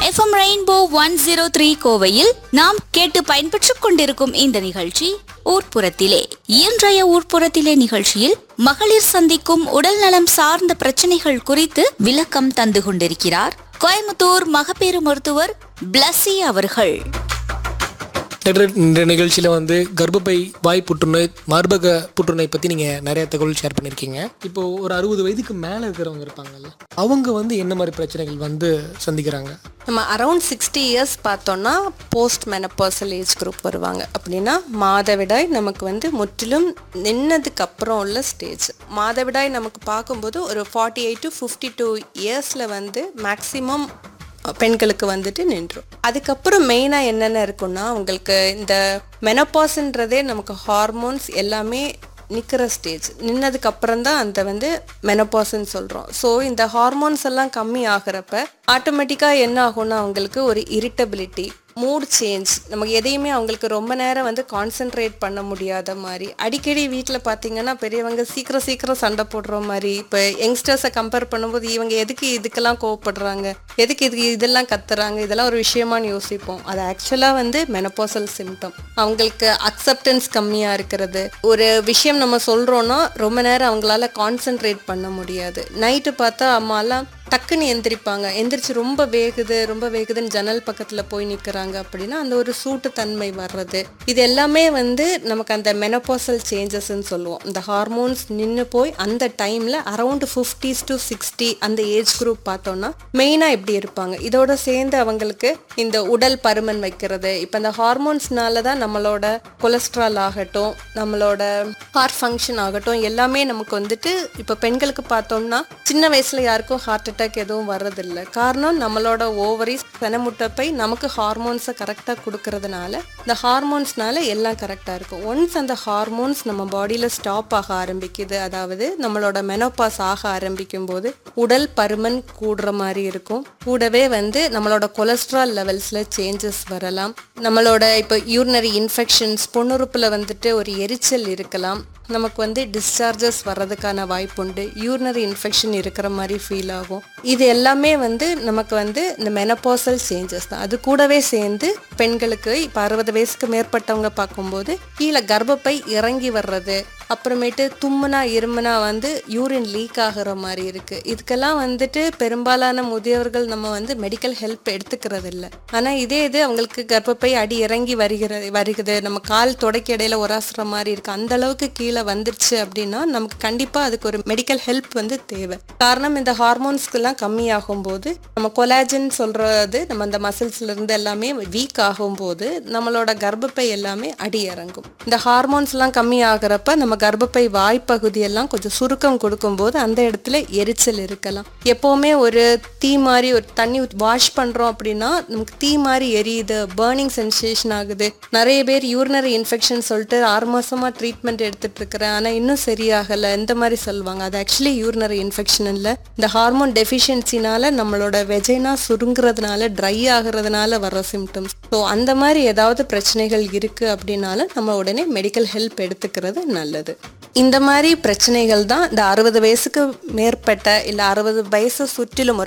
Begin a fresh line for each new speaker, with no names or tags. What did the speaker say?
FM Rainbow one zero three கோவையில் நாம் கேட்டு பயன்பெற்றுக் கொண்டிருக்கும் இந்த நிகழ்ச்சி ஊர்ப்புறத்திலே இன்றைய ஊர்ப்புறத்திலே நிகழ்ச்சியில் மகளிர் சந்திக்கும் உடல் நலம் சார்ந்த பிரச்சனைகள் குறித்து விளக்கம் தந்து கொண்டிருக்கிறார் கோயம்புத்தூர் மகப்பேறு மருத்துவர் பிளஸி அவர்கள்
டாக்டர் இந்த நிகழ்ச்சியில் வந்து கர்ப்பப்பை வாய் புற்றுநோய் மார்பக புற்றுநோய் பற்றி நீங்கள் நிறைய தகவல் ஷேர் பண்ணியிருக்கீங்க இப்போ ஒரு அறுபது வயதுக்கு மேலே இருக்கிறவங்க இருப்பாங்கல்ல அவங்க வந்து என்ன மாதிரி பிரச்சனைகள் வந்து சந்திக்கிறாங்க
நம்ம அரௌண்ட் சிக்ஸ்டி இயர்ஸ் பார்த்தோம்னா போஸ்ட் மெனப்பர்சல் ஏஜ் குரூப் வருவாங்க அப்படின்னா மாதவிடாய் நமக்கு வந்து முற்றிலும் நின்னதுக்கு அப்புறம் உள்ள ஸ்டேஜ் மாதவிடாய் நமக்கு பார்க்கும்போது ஒரு forty eight to fifty two இயர்ஸில் வந்து மேக்ஸிமம் பெண்களுக்கு வந்துட்டு நின்றும் அதுக்கப்புறம் மெயினாக என்னென்ன இருக்குன்னா அவங்களுக்கு இந்த மெனப்பாஸ்ன்றதே நமக்கு ஹார்மோன்ஸ் எல்லாமே நிற்கிற ஸ்டேஜ் நின்னதுக்கு அப்புறம் தான் அந்த வந்து மெனப்பாஸ்ன்னு சொல்கிறோம் ஸோ இந்த ஹார்மோன்ஸ் எல்லாம் கம்மி ஆகிறப்ப ஆட்டோமேட்டிக்காக என்ன ஆகும்னா அவங்களுக்கு ஒரு இரிட்டபிலிட்டி மூட் சேஞ்ச் நமக்கு எதையுமே அவங்களுக்கு ரொம்ப நேரம் வந்து கான்சென்ட்ரேட் பண்ண முடியாத மாதிரி அடிக்கடி வீட்டில் பார்த்தீங்கன்னா பெரியவங்க சீக்கிரம் சீக்கிரம் சண்டை போடுற மாதிரி இப்போ யங்ஸ்டர்ஸை கம்பேர் பண்ணும்போது இவங்க எதுக்கு இதுக்கெல்லாம் கோவப்படுறாங்க எதுக்கு இதுக்கு இதெல்லாம் கத்துறாங்க இதெல்லாம் ஒரு விஷயமான்னு யோசிப்போம் அது ஆக்சுவலாக வந்து மெனப்போசல் சிம்டம் அவங்களுக்கு அக்செப்டன்ஸ் கம்மியாக இருக்கிறது ஒரு விஷயம் நம்ம சொல்கிறோன்னா ரொம்ப நேரம் அவங்களால கான்சென்ட்ரேட் பண்ண முடியாது நைட்டு பார்த்தா அம்மாலாம் டக்குன்னு எந்திரிப்பாங்க எந்திரிச்சு ரொம்ப வேகுது ரொம்ப வேகுதுன்னு ஜன்னல் பக்கத்தில் போய் நிற்கிறாங்க அப்படின்னா அந்த ஒரு சூட்டு தன்மை வர்றது இது எல்லாமே வந்து நமக்கு அந்த மெனப்போசல் சேஞ்சஸ்ன்னு சொல்லுவோம் இந்த ஹார்மோன்ஸ் நின்று போய் அந்த டைமில் அரௌண்ட் ஃபிஃப்டிஸ் டு சிக்ஸ்டி அந்த ஏஜ் குரூப் பார்த்தோம்னா மெயினாக எப்படி இருப்பாங்க இதோட சேர்ந்து அவங்களுக்கு இந்த உடல் பருமன் வைக்கிறது இப்போ இந்த ஹார்மோன்ஸ்னால தான் நம்மளோட கொலஸ்ட்ரால் ஆகட்டும் நம்மளோட ஹார்ட் ஃபங்க்ஷன் ஆகட்டும் எல்லாமே நமக்கு வந்துட்டு இப்போ பெண்களுக்கு பார்த்தோம்னா சின்ன வயசுல யாருக்கும் ஹார்ட் அட்டாக் எதுவும் வர்றதில்ல காரணம் நம்மளோட ஓவரிஸ் செனமுட்டப்பை நமக்கு ஹார்மோன்ஸை கரெக்டாக கொடுக்கறதுனால இந்த ஹார்மோன்ஸ்னால எல்லாம் கரெக்டாக இருக்கும் ஒன்ஸ் அந்த ஹார்மோன்ஸ் நம்ம பாடியில் ஸ்டாப் ஆக ஆரம்பிக்குது அதாவது நம்மளோட மெனோபாஸ் ஆக ஆரம்பிக்கும் போது உடல் பருமன் கூடுற மாதிரி இருக்கும் கூடவே வந்து நம்மளோட கொலஸ்ட்ரால் லெவல்ஸில் சேஞ்சஸ் வரலாம் நம்மளோட இப்போ யூரினரி இன்ஃபெக்ஷன்ஸ் பொண்ணுறுப்பில் வந்துட்டு ஒரு எரிச்சல் இருக்கலாம் நமக்கு வந்து டிஸ்சார்ஜஸ் வர்றதுக்கான வாய்ப்புண்டு யூரினரி இன்ஃபெக்ஷன் இருக்கிற மாதிரி ஃபீல் ஆகும் இது எல்லாமே வந்து நமக்கு வந்து இந்த மெனப்பாசல் சேஞ்சஸ் தான் அது கூடவே சேர்ந்து பெண்களுக்கு இப்போ அறுபது வயசுக்கு மேற்பட்டவங்க பார்க்கும்போது கீழே கர்ப்பப்பை இறங்கி வர்றது அப்புறமேட்டு தும்முனா இருமுனா வந்து யூரின் லீக் ஆகுற மாதிரி இருக்கு இதுக்கெல்லாம் வந்துட்டு பெரும்பாலான முதியவர்கள் நம்ம வந்து மெடிக்கல் ஹெல்ப் எடுத்துக்கிறது இல்லை ஆனால் இதே இது அவங்களுக்கு கர்ப்பப்பை அடி இறங்கி வருகிறது வருகுது நம்ம கால் தொடக்க இடையில உராசுற மாதிரி இருக்கு அந்த அளவுக்கு கீழே வந்துருச்சு அப்படின்னா நமக்கு கண்டிப்பாக அதுக்கு ஒரு மெடிக்கல் ஹெல்ப் வந்து தேவை காரணம் இந்த ஹார்மோன்ஸ்க்கெல்லாம் கம்மி ஆகும்போது நம்ம கொலாஜன் சொல்றது நம்ம அந்த மசில்ஸ்ல இருந்து எல்லாமே வீக் ஆகும்போது நம்மளோட கர்ப்பப்பை எல்லாமே அடி இறங்கும் இந்த ஹார்மோன்ஸ் எல்லாம் கம்மி ஆகிறப்ப நம்ம கர்ப்பப்பை வாய்ப்பகுதியெல்லாம் கொஞ்சம் சுருக்கம் கொடுக்கும்போது அந்த இடத்துல எரிச்சல் இருக்கலாம் எப்போவுமே ஒரு தீ மாதிரி ஒரு தண்ணி வாஷ் பண்றோம் அப்படின்னா நமக்கு தீ மாதிரி எரியுது பேர்னிங் சென்சேஷன் ஆகுது நிறைய பேர் யூரினரி இன்ஃபெக்ஷன் சொல்லிட்டு ஆறு மாசமா ட்ரீட்மெண்ட் எடுத்துட்டு இருக்கிறேன் ஆனா இன்னும் சரியாகல இந்த மாதிரி சொல்லுவாங்க அது ஆக்சுவலி யூரினரி இன்ஃபெக்ஷன் இல்லை இந்த ஹார்மோன் டெஃபிஷியன்சினால நம்மளோட வெஜைனா சுருங்குறதுனால ட்ரை ஆகுறதுனால வர சிம்டம்ஸ் ஸோ அந்த மாதிரி ஏதாவது பிரச்சனைகள் இருக்கு அப்படின்னாலும் நம்ம உடனே மெடிக்கல் ஹெல்ப் எடுத்துக்கிறது நல்லது இந்த மாதிரி பிரச்சனைகள் தான் இந்த அறுபது வயசுக்கு மேற்பட்ட இல்லை அறுபது வயசு சுற்றிலும் ஒரு